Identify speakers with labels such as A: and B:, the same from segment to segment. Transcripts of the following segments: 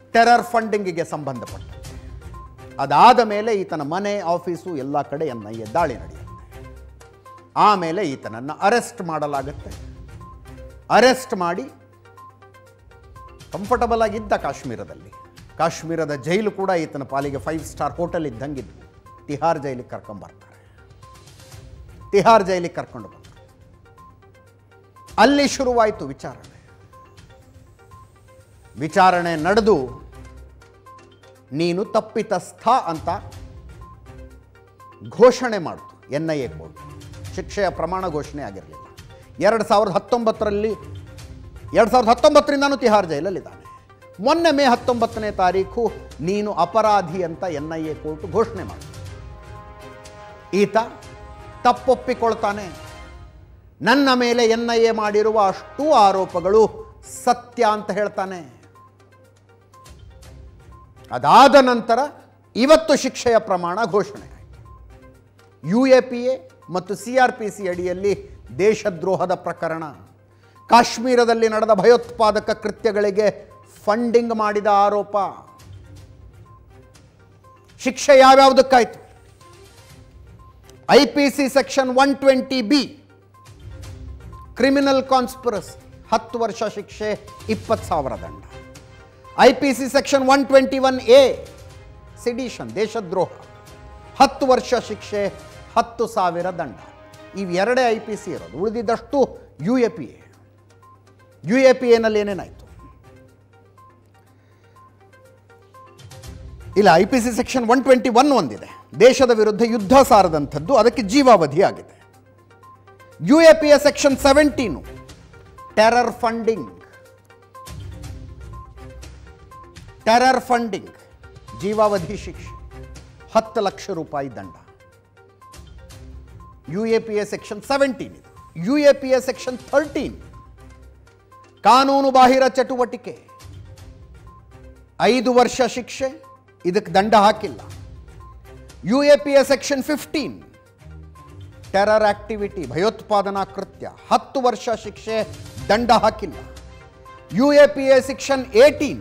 A: terror ಫಂಡಿಂಗಿಗೆ ಸಂಬಂಧಪಟ್ಟಂತೆ ಅದಾದ ಮೇಲೆ ಈತನ ಮನೆ ಆಫೀಸು ಎಲ್ಲ ಕಡೆ ಎನ್ ಐ ಎ ದಾಳಿ ನಡೆಯುತ್ತೆ ಆಮೇಲೆ ಈತನನ್ನು ಅರೆಸ್ಟ್ ಮಾಡಲಾಗುತ್ತೆ ಅರೆಸ್ಟ್ ಮಾಡಿ ಕಂಫರ್ಟಬಲ್ ಆಗಿದ್ದ ಕಾಶ್ಮೀರದಲ್ಲಿ ಕಾಶ್ಮೀರದ ಜೈಲು ಕೂಡ ಈತನ ಪಾಲಿಗೆ ಫೈವ್ ಸ್ಟಾರ್ ಹೋಟೆಲ್ ಇದ್ದಂಗಿದ್ದು ತಿಹಾರ್ ಜೈಲಿಗೆ ಕರ್ಕೊಂಬರ್ತಾರೆ ತಿಹಾರ್ ಜೈಲಿಗೆ ಕರ್ಕೊಂಡು ಬಂದರು ಅಲ್ಲಿ ಶುರುವಾಯಿತು ವಿಚಾರಣೆ ವಿಚಾರಣೆ ನಡೆದು ನೀನು ತಪ್ಪಿತಸ್ಥ ಅಂತ ಘೋಷಣೆ ಮಾಡಿತು ಎನ್ ಐ ಎ ಕೋರ್ಟ್ ಶಿಕ್ಷೆಯ ಪ್ರಮಾಣ ಘೋಷಣೆ ಆಗಿರಲಿಲ್ಲ ಎರಡು ಸಾವಿರದ ಹತ್ತೊಂಬತ್ತರಲ್ಲಿ ಎರಡು ಸಾವಿರದ ಹತ್ತೊಂಬತ್ತರಿಂದನೂ ತಿಹಾರ್ ಜೈಲಲ್ಲಿದ್ದಾನೆ ಮೊನ್ನೆ ಮೇ ಹತ್ತೊಂಬತ್ತನೇ ತಾರೀಕು ನೀನು ಅಪರಾಧಿ ಅಂತ ಎನ್ ಐ ಎ ಕೋರ್ಟ್ ಘೋಷಣೆ ಮಾಡಿತು ಈತ ತಪ್ಪೊಪ್ಪಿಕೊಳ್ತಾನೆ ನನ್ನ ಮೇಲೆ ಎನ್ ಐ ಎ ಮಾಡಿರುವ ಅಷ್ಟೂ ಆರೋಪಗಳು ಸತ್ಯ ಅಂತ ಹೇಳ್ತಾನೆ ಅದಾದ ನಂತರ ಇವತ್ತು ಶಿಕ್ಷೆಯ ಪ್ರಮಾಣ ಘೋಷಣೆ ಆಯಿತು ಯು ಎ ಪಿ ಎ ಮತ್ತು ಸಿ ಆರ್ ಪಿ ಸಿ ಅಡಿಯಲ್ಲಿ ದೇಶದ್ರೋಹದ ಪ್ರಕರಣ ಕಾಶ್ಮೀರದಲ್ಲಿ ನಡೆದ ಭಯೋತ್ಪಾದಕ ಕೃತ್ಯಗಳಿಗೆ ಫಂಡಿಂಗ್ ಮಾಡಿದ ಆರೋಪ ಶಿಕ್ಷೆ ಯಾವ್ಯಾವುದಕ್ಕಾಯ್ತು I P C section one twenty B criminal conspiracy ಹತ್ತು ವರ್ಷ ಶಿಕ್ಷೆ ಇಪ್ಪತ್ತು ಸಾವಿರ ದಂಡ I P C section one twenty one A sedition ದೇಶದ್ರೋಹ ಹತ್ತು ವರ್ಷ ಶಿಕ್ಷೆ ಹತ್ತು ಸಾವಿರ ದಂಡ ಇವೆರಡೇ ಐ ಪಿ ಸಿ ಇರೋದು ಉಳಿದಿದ್ದಷ್ಟು U A P A U A P ಎನಲ್ಲಿ ಏನೇನಾಯಿತು ಇಲ್ಲ I P C section one twenty one ಒಂದಿದೆ ದೇಶದ ವಿರುದ್ಧ ಯುದ್ಧ ಸಾರದಂಥದ್ದು ಅದಕ್ಕೆ ಜೀವಾವಧಿ ಆಗಿದೆ U A P A section seventeen terror funding terror funding ಜೀವಾವಧಿ ಶಿಕ್ಷೆ ಹತ್ತು ಲಕ್ಷ ರೂಪಾಯಿ ದಂಡ U A P A section seventeen ಇದು U A P A section thirteen ಕಾನೂನು ಬಾಹಿರ ಚಟುವಟಿಕೆ ಐದು ವರ್ಷ ಶಿಕ್ಷೆ ಇದಕ್ಕೆ ದಂಡ ಹಾಕಿಲ್ಲ U A P A section fifteen terror activity ಭಯೋತ್ಪಾದನಾ ಕೃತ್ಯ ಹತ್ತು ವರ್ಷ ಶಿಕ್ಷೆ ದಂಡ ಹಾಕಿಲ್ಲ U A P A section eighteen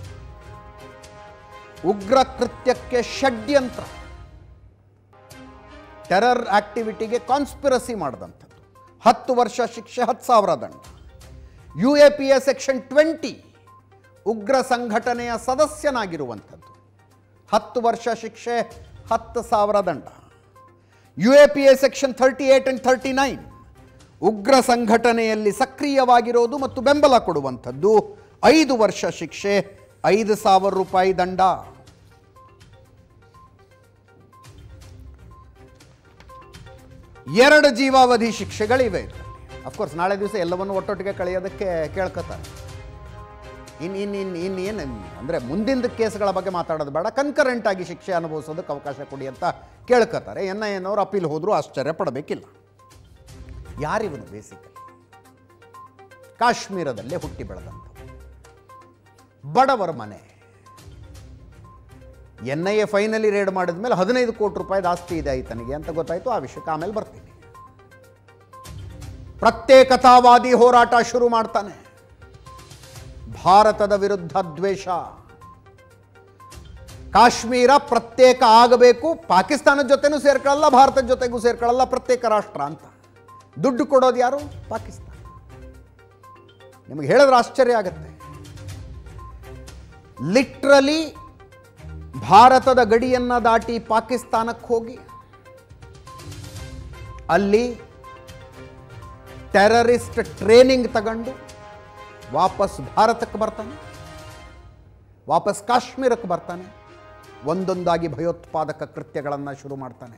A: ಉಗ್ರ ಕೃತ್ಯಕ್ಕೆ ಷಡ್ಯಂತ್ರ ಟೆರರ್ ಆಕ್ಟಿವಿಟಿಗೆ ಕಾನ್ಸ್ಪಿರಸಿ ಮಾಡಿದಂಥದ್ದು ಹತ್ತು ವರ್ಷ ಶಿಕ್ಷೆ ಹತ್ತು ಸಾವಿರ ದಂಡ U A P A section twenty ಉಗ್ರ ಸಂಘಟನೆಯ ಸದಸ್ಯನಾಗಿರುವಂಥದ್ದು ಹತ್ತು ವರ್ಷ ಶಿಕ್ಷೆ ಹತ್ತು ಸಾವಿರ ದಂಡ U A P A section thirty eight and thirty nine ಉಗ್ರ ಸಂಘಟನೆಯಲ್ಲಿ ಸಕ್ರಿಯವಾಗಿರೋದು ಮತ್ತು ಬೆಂಬಲ ಕೊಡುವಂಥದ್ದು ಐದು ವರ್ಷ ಶಿಕ್ಷೆ ಐದು ಸಾವಿರ ರೂಪಾಯಿ ದಂಡ ಎರಡು ಜೀವಾವಧಿ ಶಿಕ್ಷೆಗಳಿವೆ ಇದರಲ್ಲಿ ಅಫ್ಕೋರ್ಸ್ ನಾಳೆ ದಿವಸ ಎಲ್ಲವನ್ನು ಒಟ್ಟೊಟ್ಟಿಗೆ ಕಳೆಯೋದಕ್ಕೆ ಕೇಳ್ಕೊತಾರೆ ಇನ್ನು ಇನ್ನು ಇನ್ನು ಇನ್ನು ಏನು ಅಂದರೆ ಮುಂದಿನ ಕೇಸ್ಗಳ ಬಗ್ಗೆ ಮಾತಾಡೋದು ಬೇಡ ಕನ್ಕರೆಂಟ್ ಆಗಿ ಶಿಕ್ಷೆ ಅನುಭವಿಸೋದಕ್ಕೆ ಅವಕಾಶ ಕೊಡಿ ಅಂತ ಕೇಳ್ಕೊತಾರೆ ಎನ್ ಐ ಎನ್ನವರು ಅಪೀಲ್ ಹೋದರೂ ಆಶ್ಚರ್ಯ ಪಡಬೇಕಿಲ್ಲ ಯಾರಿವನು ಬೇಸಿಕಲಿ ಕಾಶ್ಮೀರದಲ್ಲೇ ಹುಟ್ಟಿ ಬೆಳೆದಂಥ ಬಡವರ ಮನೆ N I A finally raid ಮಾಡಿದ ಮೇಲೆ ಹದಿನೈದು ಕೋಟಿ ರೂಪಾಯಿ ಆಸ್ತಿ ಇದೆ ಈತನಿಗೆ ಅಂತ ಗೊತ್ತಾಯಿತು ಆ ವಿಷಯಕ್ಕೆ ಆಮೇಲೆ ಬರ್ತೀನಿ ಪ್ರತ್ಯೇಕತಾವಾದಿ ಹೋರಾಟ ಶುರು ಮಾಡ್ತಾನೆ ಭಾರತದ ವಿರುದ್ಧ ದ್ವೇಷ ಕಾಶ್ಮೀರ ಪ್ರತ್ಯೇಕ ಆಗಬೇಕು ಪಾಕಿಸ್ತಾನದ ಜೊತೆನೂ ಸೇರ್ಕೊಳ್ಳಲ್ಲ ಭಾರತದ ಜೊತೆಗೂ ಸೇರ್ಕೊಳ್ಳಲ್ಲ ಪ್ರತ್ಯೇಕ ರಾಷ್ಟ್ರ ಅಂತ ದುಡ್ಡು ಕೊಡೋದು ಯಾರು ಪಾಕಿಸ್ತಾನ ನಿಮಗೆ ಹೇಳಿದ್ರೆ ಆಶ್ಚರ್ಯ ಆಗುತ್ತೆ ಲಿಟ್ರಲಿ ಭಾರತದ ಗಡಿಯನ್ನು ದಾಟಿ ಪಾಕಿಸ್ತಾನಕ್ಕೆ ಹೋಗಿ ಅಲ್ಲಿ ಟೆರರಿಸ್ಟ್ ಟ್ರೈನಿಂಗ್ ತಗೊಂಡು ವಾಪಸ್ ಭಾರತಕ್ಕೆ ಬರ್ತಾನೆ ವಾಪಸ್ ಕಾಶ್ಮೀರಕ್ಕೆ ಬರ್ತಾನೆ ಒಂದೊಂದಾಗಿ ಭಯೋತ್ಪಾದಕ ಕೃತ್ಯಗಳನ್ನು ಶುರು ಮಾಡ್ತಾನೆ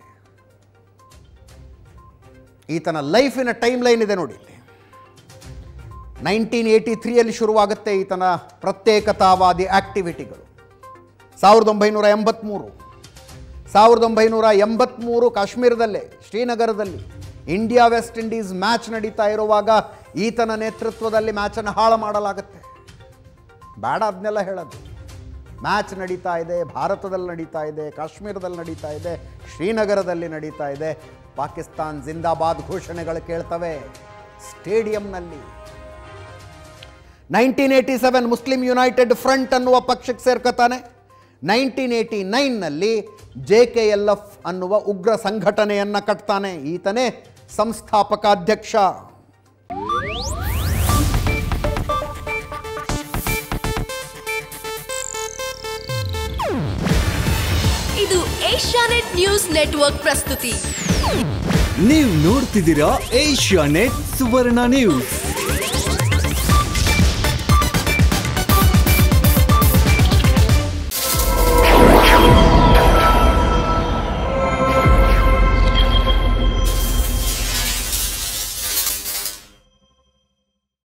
A: ಈತನ ಲೈಫಿನ ಟೈಮ್ ಲೈನ್ ಇದೆ ನೋಡಿ ಇಲ್ಲಿ ನೈನ್ಟೀನ್ ಏಯ್ಟಿ ತ್ರೀಯಲ್ಲಿ ಶುರುವಾಗುತ್ತೆ ಈತನ ಪ್ರತ್ಯೇಕತಾವಾದಿ ಆಕ್ಟಿವಿಟಿಗಳು ಸಾವಿರದ ಒಂಬೈನೂರ ಎಂಬತ್ತ್ಮೂರು ಸಾವಿರದ ಒಂಬೈನೂರ ಎಂಬತ್ತ್ಮೂರು ಕಾಶ್ಮೀರದಲ್ಲೇ ಶ್ರೀನಗರದಲ್ಲಿ ಇಂಡಿಯಾ ವೆಸ್ಟ್ ಇಂಡೀಸ್ ಮ್ಯಾಚ್ ನಡೀತಾ ಇರುವಾಗ ಈತನ ನೇತೃತ್ವದಲ್ಲಿ ಮ್ಯಾಚನ್ನು ಹಾಳು ಮಾಡಲಾಗುತ್ತೆ ಬೇಡ ಅದನ್ನೆಲ್ಲ ಹೇಳೋದು ಮ್ಯಾಚ್ ನಡೀತಾ ಇದೆ ಭಾರತದಲ್ಲಿ ನಡೀತಾ ಇದೆ ಕಾಶ್ಮೀರದಲ್ಲಿ ನಡೀತಾ ಇದೆ ಶ್ರೀನಗರದಲ್ಲಿ ನಡೀತಾ ಇದೆ ಪಾಕಿಸ್ತಾನ್ ಜಿಂದಾಬಾದ್ ಘೋಷಣೆಗಳು ಕೇಳ್ತವೆ ಸ್ಟೇಡಿಯಂನಲ್ಲಿ nineteen eighty seven Muslim United Front ಅನ್ನುವ ಪಕ್ಷಕ್ಕೆ ಸೇರ್ಕೊತಾನೆ ನೈನ್ಟೀನ್ ಏಯ್ಟಿ ನೈನ್ನಲ್ಲಿ ಜೆ ಕೆ ಎಲ್ ಎಫ್ ಅನ್ನುವ ಉಗ್ರ ಸಂಘಟನೆಯನ್ನು ಕಟ್ತಾನೆ ಈತನೇ ಸಂಸ್ಥಾಪಕ ಅಧ್ಯಕ್ಷ
B: ಇದು ಏಷ್ಯಾನೆಟ್ ನ್ಯೂಸ್ ನೆಟ್ವರ್ಕ್ ಪ್ರಸ್ತುತಿ
C: ನೀವು ನೋಡ್ತಿದ್ದೀರಾ ಏಷ್ಯಾ ನೆಟ್ ಸುವರ್ಣ ನ್ಯೂಸ್